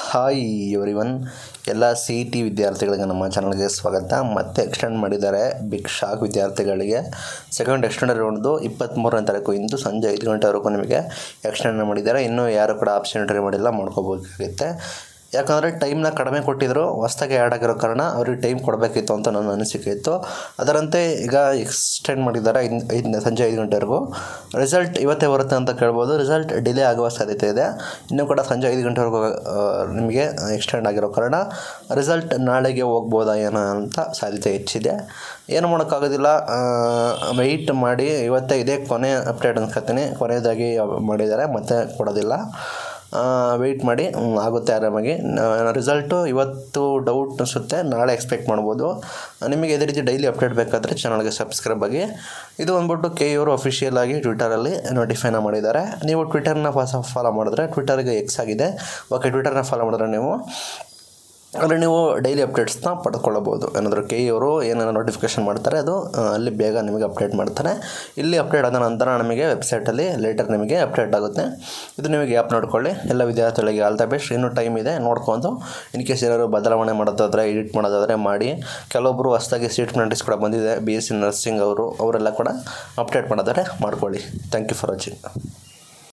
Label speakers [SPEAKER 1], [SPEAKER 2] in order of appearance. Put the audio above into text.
[SPEAKER 1] hi everyone ಎಲ್ಲ C E T ವಿದ್ಯಾರ್ಥಿಗಳಿಗೆ ನಮ್ಮ ಚಾನಲ್ಗೆ ಸ್ವಾಗತ ಮತ್ತೆ ಎಕ್ಸ್ಟೆಂಡ್ ಮಾಡಿದ್ದಾರೆ ಬಿಗ್ ಶಾಕ್ ವಿದ್ಯಾರ್ಥಿಗಳಿಗೆ ಸೆಕೆಂಡ್ ಎಕ್ಸ್ಟೆಂಡ್ ರೌಂಡ್ದು ಇಪ್ಪತ್ತ್ಮೂರನೇ ತಾರೀಕು ಇಂದು ಸಂಜೆ ಐದು ಗಂಟೆವರೆಗೂ ನಿಮಗೆ ಎಕ್ಸ್ಟೆಂಡ್ ಮಾಡಿದ್ದಾರೆ ಇನ್ನೂ ಯಾರು ಕೂಡ ಆಪ್ಷನ್ ಎಂಟ್ರಿ ಮಾಡಿಲ್ಲ ಮಾಡ್ಕೋಬೇಕಾಗುತ್ತೆ ಯಾಕಂದರೆ ಟೈಮ್ನ ಕಡಿಮೆ ಕೊಟ್ಟಿದ್ರು ಹೊಸ್ದಾಗಿ ಆ್ಯಡ್ ಆಗಿರೋ ಕಾರಣ ಅವ್ರಿಗೆ ಟೈಮ್ ಕೊಡಬೇಕಿತ್ತು ಅಂತ ನನ್ನ ಅನಿಸಿಕೆ ಇತ್ತು ಅದರಂತೆ ಈಗ ಎಕ್ಸ್ಟೆಂಡ್ ಮಾಡಿದ್ದಾರೆ ಇನ್ ಐದು ಸಂಜೆ ಐದು ಗಂಟೆವರೆಗೂ ರಿಸಲ್ಟ್ ಇವತ್ತೇ ಬರುತ್ತೆ ಅಂತ ಕೇಳ್ಬೋದು ರಿಸಲ್ಟ್ ಡಿಲೇ ಆಗುವ ಸಾಧ್ಯತೆ ಇದೆ ಇನ್ನೂ ಕೂಡ ಸಂಜೆ ಐದು ಗಂಟೆವರೆಗೂ ಆ, ನಿಮಗೆ ಎಕ್ಸ್ಟೆಂಡ್ ಆಗಿರೋ ಕಾರಣ ರಿಸಲ್ಟ್ ನಾಳೆಗೆ ಹೋಗ್ಬೋದಾ ಏನೋ ಅಂತ ಸಾಧ್ಯತೆ ಹೆಚ್ಚಿದೆ ಏನು ಮಾಡೋಕ್ಕಾಗೋದಿಲ್ಲ ವೆಯ್ಟ್ ಮಾಡಿ ಇವತ್ತೇ ಇದೇ ಕೊನೆ ಅಪ್ಡೇಟ್ ಅನ್ಕೋತೀನಿ ಕೊನೆಯದಾಗಿ ಮಾಡಿದ್ದಾರೆ ಮತ್ತೆ ಕೊಡೋದಿಲ್ಲ ವೆಯ್ಟ್ ಮಾಡಿ ಹ್ಮ್, ಆಗುತ್ತೆ ಆರಾಮಾಗಿ ರಿಸಲ್ಟು ಇವತ್ತು ಡೌಟ್ ಅನಿಸುತ್ತೆ ನಾಳೆ ಎಕ್ಸ್ಪೆಕ್ಟ್ ಮಾಡ್ಬೋದು ನಿಮಗೆ ಇದೇ ರೀತಿ ಡೈಲಿ ಅಪ್ಡೇಟ್ ಬೇಕಾದರೆ ಚಾನಲ್ಗೆ ಸಬ್ಸ್ಕ್ರೈಬ್ ಆಗಿ ಇದು ಬಂದ್ಬಿಟ್ಟು ಕೆ ಇವರು ಅಫಿಷಿಯಲ್ ಆಗಿ ಟ್ವಿಟರಲ್ಲಿ ನೋಟಿಫೈನ ಮಾಡಿದ್ದಾರೆ ನೀವು ಟ್ವಿಟರ್ನ ಫಾಲೋ ಮಾಡಿದ್ರೆ ಟ್ವಿಟರ್ಗೆ ಎಕ್ಸ್ ಆಗಿದೆ ಓಕೆ ಟ್ವಿಟರ್ನ ಫಾಲೋ ಮಾಡಿದ್ರೆ ನೀವು ಅಂದರೆ ನೀವು ಡೈಲಿ ಅಪ್ಡೇಟ್ಸ್ನ ಪಡ್ಕೊಳ್ಳಬಹುದು ಏನಾದರೂ ಕೆ ಅವರು ಏನೇನೋ ನೋಟಿಫಿಕೇಷನ್ ಮಾಡ್ತಾರೆ ಅದು ಆ, ಅಲ್ಲಿ ಬೇಗ ನಿಮಗೆ ಅಪ್ಡೇಟ್ ಮಾಡ್ತಾರೆ ಇಲ್ಲಿ ಅಪ್ಡೇಟ್ ಆದ ನಂತರ ನಮಗೆ ವೆಬ್ಸೈಟಲ್ಲಿ ಲೇಟರ್ ನಿಮಗೆ ಅಪ್ಡೇಟ್ ಆಗುತ್ತೆ ಇದು ನಿಮಗೆ ಆ್ಯಪ್ ನೋಡ್ಕೊಳ್ಳಿ ಎಲ್ಲ ವಿದ್ಯಾರ್ಥಿಗಳಿಗೆ ಆಲ್ ದ ಬೆಸ್ಟ್ ಇನ್ನೂ ಟೈಮ್ ಇದೆ ನೋಡ್ಕೊಂಡು ಇನ್ ಕೇಸ್ ಏನಾದ್ರು ಬದಲಾವಣೆ ಮಾಡೋದಾದರೆ ಎಡಿಟ್ ಮಾಡೋದಾದರೆ ಮಾಡಿ ಕೆಲವೊಬ್ಬರು ಹೊಸ್ದಾಗಿ ಸೀಟ್ ನೋಟಿಸ್ ಕೂಡ ಬಂದಿದೆ ಬಿ ಎಸ್ ಸಿ ನರ್ಸಿಂಗ್ ಅವರು ಅವರೆಲ್ಲ ಕೂಡ ಅಪ್ಡೇಟ್ ಮಾಡೋದಾದ್ರೆ ಮಾಡ್ಕೊಳ್ಳಿ ಥ್ಯಾಂಕ್ ಯು ಫಾರ್ ವಾಚಿಂಗ್